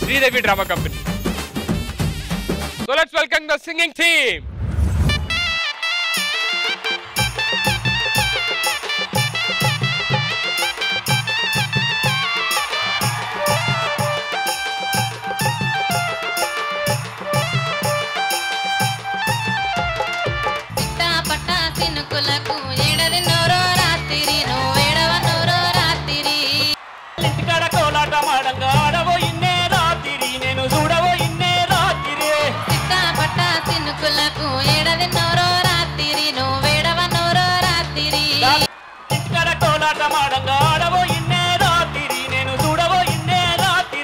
Sridevi drama company so let's welcome the singing team పిట్టా పట్టా సినుకులకు ఏడది నోరో రాత్రి నువ్వేడవ నోరో రాత్రి ఇంటికాడ కోలాట మాడంగా ఆడవో ఇన్నే రాత్రి నేను చూడవో ఇన్నే రాత్రి పిట్టా పట్టా సినుకులకు ఏడది నోరో రాత్రి నువ్వేడవ నోరో రాత్రి ఇంటికాడ కోలాట మాడంగా ఆడవో ఇన్నే రాత్రి నేను చూడవో ఇన్నే రాత్రి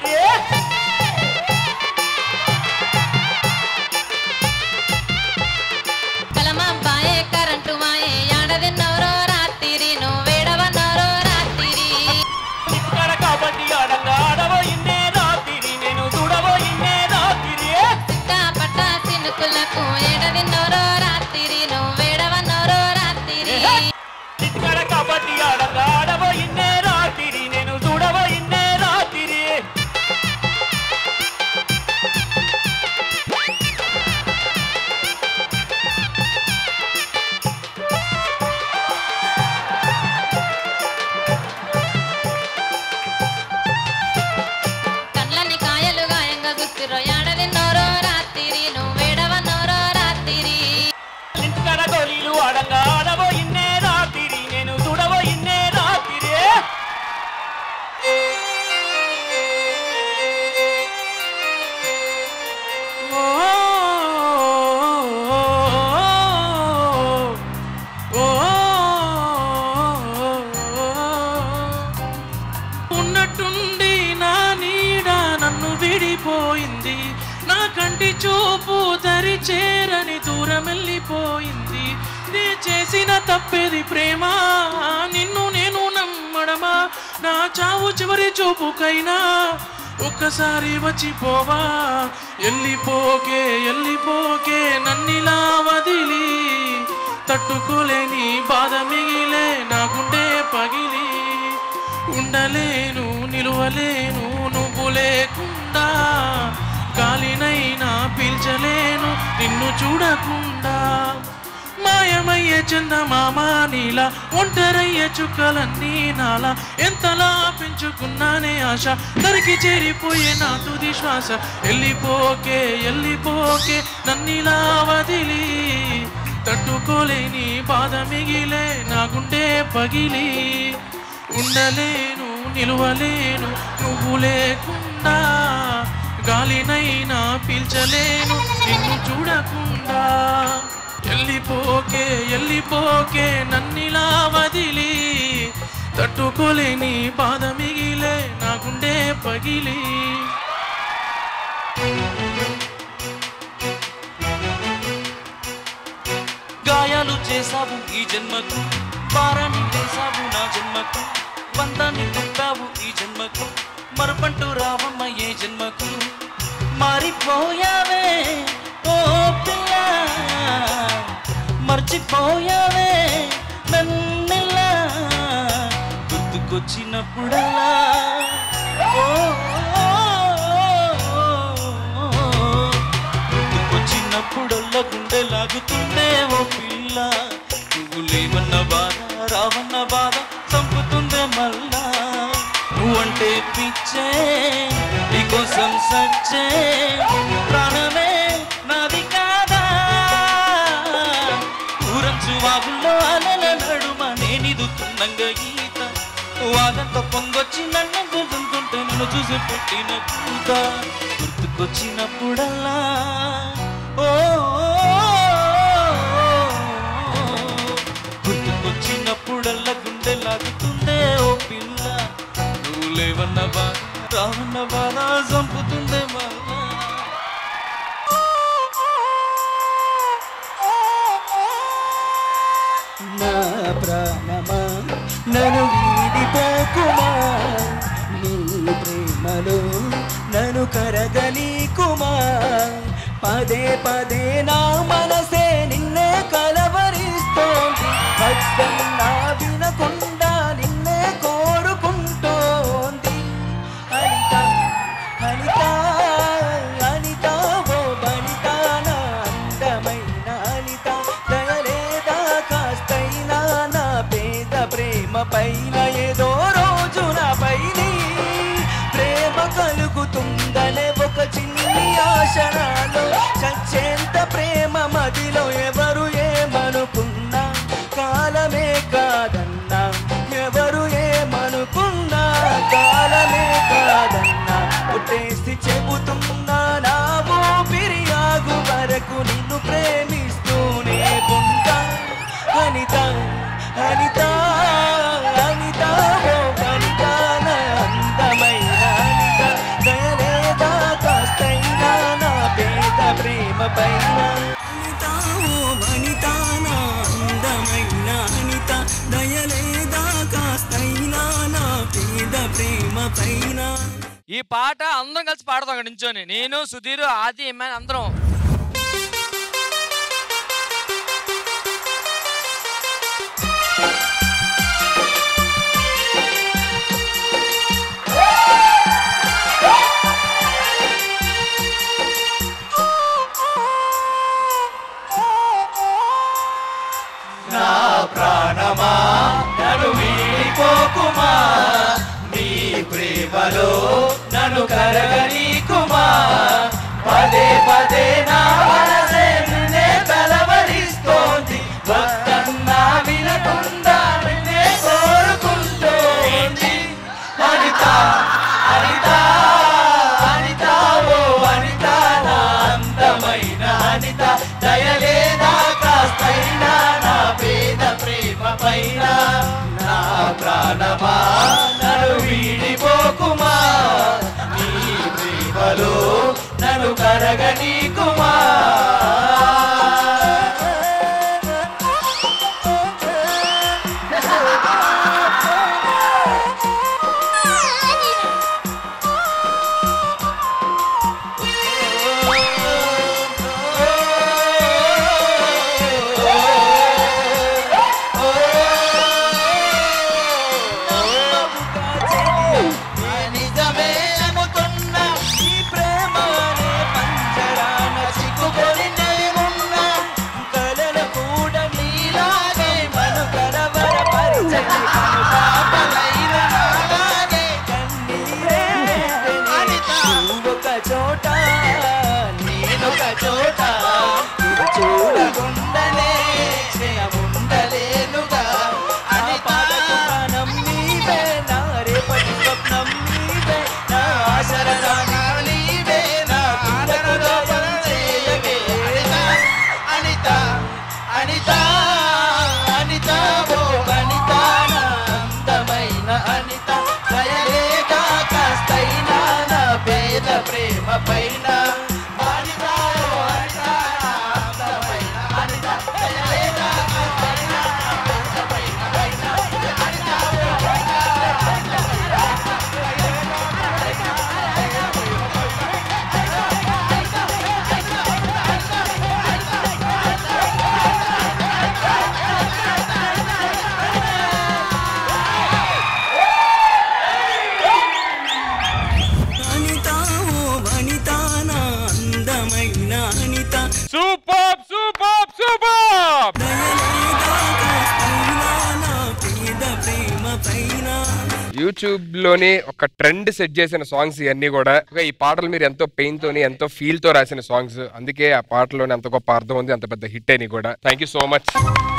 కలమాంబాయే కరెంటు మాయే ఏడది నోరో రాత్రి నువ్వేడవ నోరో రాత్రి ఇంటికాడ కాబట్టి ఆడంగా ఆడవో ఇన్నే రాత్రి నేను చూడవో ఇన్నే రాత్రి పిట్టా పట్టా సినుకులకు ఏడది నోరో రాత్రి నువ్వేడవ నోరో రాత్రి ఇంటికాడ కాబట్టి ఆడంగా ఆడవో ఇన్నే రాత్రి నేను చూడవో ఇన్నే రాత్రి కళ్ళని కాయలు గాయంగా గుస్తురో ఏడది నోరో రాత్రి నువ్వేడవ నోరో రాత్రి ఇంటికాడ గోళీలు ఆడంగా ఆడవో ఇన్నే రాత్రి నేను చూడవో ఇన్నే రాత్రి ఉన్నట్టుండి నా నీడ నన్ను విడిపోయింది నా కంటి చూపు దరి చేరని దూరం వెళ్ళిపోయింది నే చేసిన తప్పేది ప్రేమ నిన్ను నేను నమ్మడమా నా చావు చివరి చూపుకైనా ఒక్కసారి వచ్చిపోవా ఎల్లిపోకే ఎల్లిపోకే నన్నిలా వదిలి తట్టుకోలేని బాధ మిగిలే నా గుండె పగిలి ఉండలేను నిలువలేను నువ్వు లేకుండా గాలినైనా పీల్చలేను నిన్ను చూడకుండా మాయమయ్యే చందమామ నీలా ఒంటరయ్యే చుక్కలన్నీ నాలా ఎంతలా పెంచుకున్నానే ఆశ దరికి చేరిపోయే నా తుది శ్వాస ఎల్లిపోకే ఎల్లిపోకే నన్నిలా వదిలి తట్టుకోలేని బాధ మిగిలే నా గుండె పగిలి ఉండలేను నిలువలేను నువ్వు లేకుండా గాలినైనా పీల్చలేను నిన్ను చూడకుండా ఎల్లిపోకే ఎల్లిపోకే నన్నిలా వదిలి తట్టుకోలేని బాధ మిగిలే నా గుండె పగిలి గాయాలు చేసావు ఈ జన్మకు భారాన్ని వేసావు నా జన్మకు బంధాన్ని పంపావు ఈ జన్మకు మరపంటూ రావమ్మ ఏ జన్మకు మారిపోయావే ఓ పిల్ల మర్చిపోయావే నన్నెలా గుర్తుకొచ్చినప్పుడల్లా ఓ గుర్తుకొచ్చినప్పుడల్లా గుండె లాగుతుందే ఓ పిల్ల నువ్వు లేవన్న బాధ రావన్న బాధ చంపుతుందే మళ్ళా నువ్వంటే పిచ్చే నీకోసం సచ్చే ప్రాణమే నాది కాదా ఊరంచు వాగుల్లో అలల నడుమ నేనిదుతున్నంగ ఈత వాగంత పొంగొచ్చి నన్ను గుర్తుంటుంటే నన్ను చూసి పుట్టిన పూత గుర్తుకొచ్చినప్పుడల్లా ఓ గుర్తుకొచ్చినప్పుడల్లా గుండె లాగుతుందే ఓ పిల్ల నువ్వు లేవన్న బాధ రావన్న బాధ చంపుతుందే మళ్ళా నా ప్రాణమా నన్ను వీడిపోకుమా నీ ప్రేమలో నన్ను కరగనీకుమా పదే పదే నా మనసే నిన్నే కలవరిస్తోంది వద్దన్నా వినకుండా నిన్నే కోరుకుంటోంది అనిత అనిత క్షణాలు చచ్చేంత ప్రేమ మదిలో ఎవరు ఏమనుకున్నా కాలమే కాదన్నా ఎవరు ఏమనుకున్నా కాలమే కాదన్నా కొట్టేసి చెబుతున్నా నా ఊపిరియాగు వరకు నిన్ను ప్రేమిస్తూనే ఉంటా అనిత అనిత అనిత ఓ అనిత నా అందమైన అనిత దయలేదా కాస్తైనా నా పేద ప్రేమ పైన అనిత ఓ అనిత నా అందమైన అనిత దయలేదా కాస్తైనా నా పేద ప్రేమ పైన ఈ పాట అందరం కలిసి పాడతాం అక్కడ నించొని నేను సుధీర్ ఆది ఇమ్మాన్ అందరం ప్రాణమా నన్ను వీడిపోకుమా నీ ప్రేమలో నన్ను కరగనీకుమా పదే పదే నా మనసే నిన్నే కలవరిస్తోంది వద్దన్నా వినకుండా నిన్నే కోరుకుంటోంది అనిత అనిత అనిత ఓ అనిత నా అందమైన అనిత దయలేదా కాస్తైనా నా పేద ప్రేమ పైన నా ప్రాణమా నన్ను వీడిపోకుమా నీ ప్రేమలో నన్ను కరగనీకుమా నిజమే నమ్ముతున్నా ఈ ప్రేమ అనే పంజరాన చిక్కుకొని ఉన్నా కలలు కూడా నీలాగే మను కలవరపరచని కను పాపలైన నాలాగే కన్నీరే నువ్వొక చోట నేనొక చోట ఇది చూడకుండలే ఉండలేనుగా అని ప్రాణం నీవే నా రేపటి స్వప్నం నీవే నా ఆశరదాని నీవే నా ఆదరణ చేయవే అనిత అనిత అనిత ఓ అనిత నా అందమైన అనిత దయలేక కాస్తైనా నా పేద ప్రేమ పైన అనిత ఓ అనిత నా అందమైన అనిత దయలేక కాస్తైనా నా పేద ప్రేమ పైన అనిత ఓ అనిత ఓ వనిత నా అందమైన అనిత సూపర్ సూపర్ సూపర్ దయలేదా కాస్తైనా నా పేద ప్రేమ పైన యూట్యూబ్ లోని ఒక ట్రెండ్ సెట్ చేసిన సాంగ్స్ ఇవన్నీ కూడా ఒక ఈ పాటలు మీరు ఎంతో పెయిన్ తోని ఎంతో ఫీల్ తో రాసిన సాంగ్స్ అందుకే ఆ పాటలోని అంత గొప్ప అర్థం ఉంది అంత పెద్ద హిట్ అయినాయి కూడా thank you so much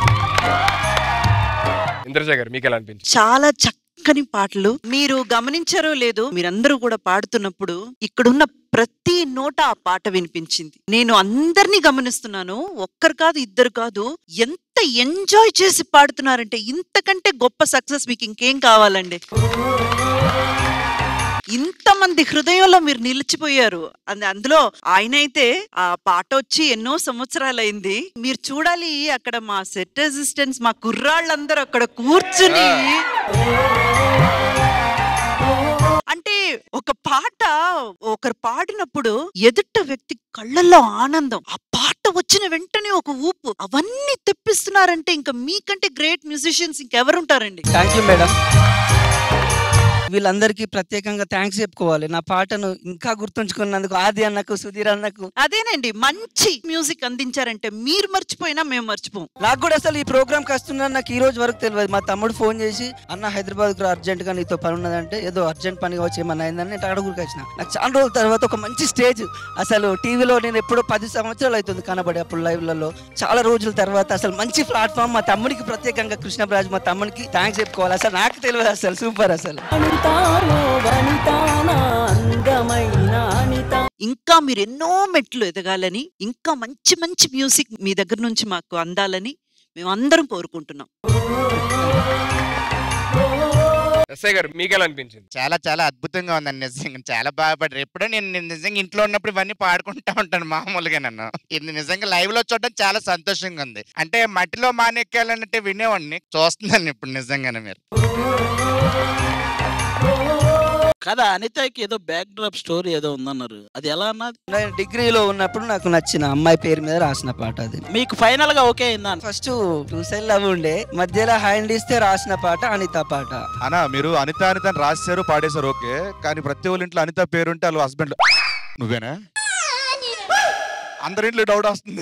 Indraja garu మీకు ఎలా అనిపించింది చాలా చక్కని పాటలు మీరు గమనించారో లేదో మీరందరూ కూడా పాడుతున్నప్పుడు ఇక్కడున్న ప్రతి నోట ఆ పాట వినిపించింది నేను అందరినీ గమనిస్తున్నాను ఒక్కరు కాదు ఇద్దరు కాదు ఎంత ఎంజాయ్ చేసి పాడుతున్నారంటే ఇంతకంటే గొప్ప సక్సెస్ మీకు ఇంకేం కావాలండి ఇంతమంది హృదయంలో మీరు నిలిచిపోయారు అంద అందులో ఆయన అయితే ఆ పాట వచ్చి ఎన్నో సంవత్సరాలైంది మీరు చూడాలి అక్కడ మా సెట్ అసిస్టెంట్స్ మా కుర్రాళ్ళందరూ అక్కడ కూర్చుని అంటే ఒక పాట ఒకరు పాడినప్పుడు ఎదుట వ్యక్తి కళ్ళల్లో ఆనందం ఆ పాట వచ్చిన వెంటనే ఒక ఊపు అవన్నీ తెప్పిస్తున్నారంటే ఇంకా మీకంటే గ్రేట్ మ్యూజిషియన్స్ ఇంకెవరుంటారండి థ్యాంక్ యూ మేడం వీళ్ళందరికీ ప్రత్యేకంగా థ్యాంక్స్ చెప్పుకోవాలి నా పాటను ఇంకా గుర్తుంచుకున్నందుకు ఆది అన్నకు సుధీర్ అన్నకు అదేనండి మంచి మ్యూజిక్ అందించారంటే మీరు మర్చిపోయినా మేము మర్చిపోం నాకు కూడా అసలు ఈ ప్రోగ్రామ్ కి వస్తున్నా నాకు ఈ రోజు వరకు తెలియదు మా తమ్ముడు ఫోన్ చేసి అన్న హైదరాబాద్ కు అర్జెంట్ గా నీతో పని ఉన్నదంటే ఏదో అర్జెంట్ పని వచ్చి ఏమన్నా అయిందని నేను అడుగురికి వచ్చిన నాకు చాలా రోజుల తర్వాత ఒక మంచి స్టేజ్ అసలు టీవీలో నేను ఎప్పుడో పది సంవత్సరాలు అవుతుంది కనబడి అప్పుడు లైవ్లలో చాలా రోజుల తర్వాత అసలు మంచి ప్లాట్ఫామ్ మా తమ్ముడికి ప్రత్యేకంగా కృష్ణరాజు మా తమ్ముడికి థ్యాంక్స్ చెప్పుకోవాలి అసలు నాకు తెలియదు అసలు సూపర్ అసలు అనితానో వనితానా అందమైన అనిత ఇంకా మీరు ఎన్నో మెట్లు ఎదగాలని ఇంకా మంచి మంచి మ్యూజిక్ మీ దగ్గర నుంచి మాకు అందాలని మేము అందరం కోరుకుంటున్నాం ఎస్ఐ గారు మీకు ఎలా అనిపించింది చాలా చాలా అద్భుతంగా ఉందండి నిజంగా చాలా బాగా పాడారు ఎప్పుడో నేను నేను నిజంగా ఇంట్లో ఉన్నప్పుడు ఇవన్నీ పాడుకుంటా ఉంటాను మామూలుగా నన్ను ఇది నిజంగా లైవ్ లో చూడడం చాలా సంతోషంగా ఉంది అంటే మట్టిలో మానెక్కాలంటే వినేవాడిని చూస్తున్నాను ఇప్పుడు నిజంగానే మీరు కదా అనితకి ఏదో బ్యాక్ డ్రాప్ స్టోరీ ఏదో ఉందన్నారు అది ఎలా అన్నది నేను డిగ్రీలో ఉన్నప్పుడు నాకు నచ్చిన అమ్మాయి పేరు మీద రాసిన పాట అది మీకు ఫైనల్ గా ఓకే అయిందా ఫస్ట్ టూ సైడ్ లవ్ ఉండే మధ్యలో హ్యాండ్ ఇస్తే రాసిన పాట అనిత పాట అనా మీరు అనిత అనిత అని రాశారు పాడేశారు ఓకే కానీ ప్రతి ఒళ్ళ ఇంట్లో అనిత పేరుంటే వాళ్ళు హస్బెండ్ నువ్వేనా అందరింట్లో డౌట్ వస్తుంది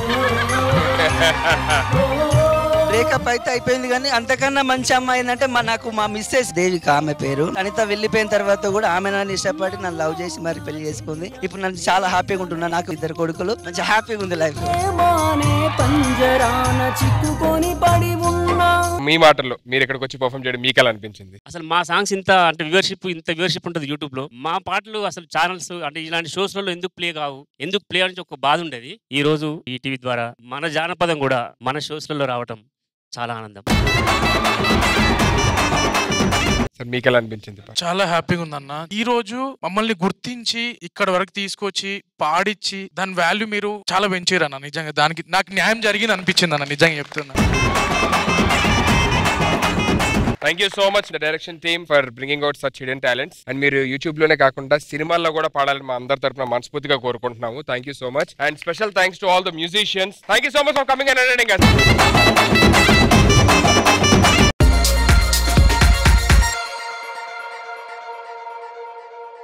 బ్రేకప్ అయితే అయిపోయింది కానీ అంతకన్నా మంచి అమ్మాయి ఏంటంటే మా నాకు మా మిస్సెస్ దేవిక ఆమె పేరు అనిత వెళ్ళిపోయిన తర్వాత కూడా ఆమె నన్ను ఇష్టపడి నన్ను లవ్ చేసి మరి పెళ్లి చేసుకుంది ఇప్పుడు నన్ను చాలా హ్యాపీగా ఉంటున్నా నాకు ఇద్దరు కొడుకులు మంచి హ్యాపీగా ఉంది లైఫ్ ప్రేమానే పంజరాన చిక్కుకొని పడి ఉన్నా మీ మాటల్లో మీరు ఇక్కడికి వచ్చి పర్ఫామ్ చేయడం మీకు ఎలా అనిపించింది అసలు మా సాంగ్స్ ఇంత అంటే వ్యూవర్షిప్ ఇంత వ్యూవర్షిప్ ఉంటుంది యూట్యూబ్ లో మా పాటలు అసలు ఛానల్స్ అంటే ఇలాంటి షోస్ లలో ఎందుకు ప్లే కావు ఎందుకు ప్లే అని ఒక బాధ ఉండేది ఈ రోజు ఈ టీవీ ద్వారా మన జానపదం కూడా మన షోస్ లలో రావటం చాలా ఆనందం సార్ మీకు ఎలా అనిపించింది చాలా హ్యాపీగా ఉందన్న ఈ రోజు మమ్మల్ని గుర్తించి ఇక్కడ వరకు తీసుకొచ్చి పాడిచ్చి దాని వాల్యూ మీరు చాలా పెంచారు అన్న నిజంగా దానికి నాకు న్యాయం జరిగింది అనిపించింది అన్న నిజంగా చెప్తున్నా thank you so much the direction team for bringing out such hidden talents and మీరు యూట్యూబ్ లోనే కాకుండా సినిమాల్లో కూడా పాడాలని మా అందరి తరపున మనస్ఫూర్తిగా కోరుకుంటున్నాము thank you so much and special thanks to all the musicians thank you so much for coming and